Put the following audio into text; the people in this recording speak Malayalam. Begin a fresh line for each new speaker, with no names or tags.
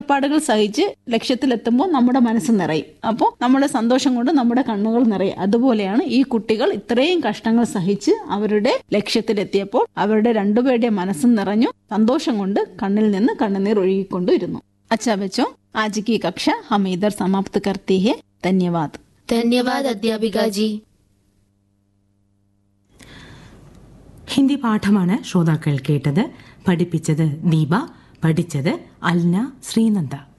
കഷ്ടപ്പാടുകൾ സഹിച്ച് ലക്ഷ്യത്തിലെത്തുമ്പോൾ നമ്മുടെ മനസ്സ് നിറയും അപ്പോൾ നമ്മുടെ സന്തോഷം കൊണ്ട് നമ്മുടെ കണ്ണുകൾ നിറയും അതുപോലെയാണ് ഈ കുട്ടികൾ ഇത്രയും കഷ്ടങ്ങൾ സഹിച്ച് അവരുടെ ലക്ഷ്യത്തിലെത്തിയപ്പോൾ അവരുടെ രണ്ടുപേരുടെ മനസ്സും നിറഞ്ഞു സന്തോഷം കൊണ്ട് കണ്ണിൽ നിന്ന് കണ്ണുനീർ ഒഴുകിക്കൊണ്ടിരുന്നു अच्छा बच्चों आज की कक्षा हम इधर समाप्त करती है धन्यवाद
धन्यवाद अध्यापिका जी
ഹിന്ദി പാഠമാണ് ശ്രോതാക്കൾ കേട്ടത് പഠിപ്പിച്ചത് ദീപ പഠിച്ചത് അൽന ശ്രീനന്ദ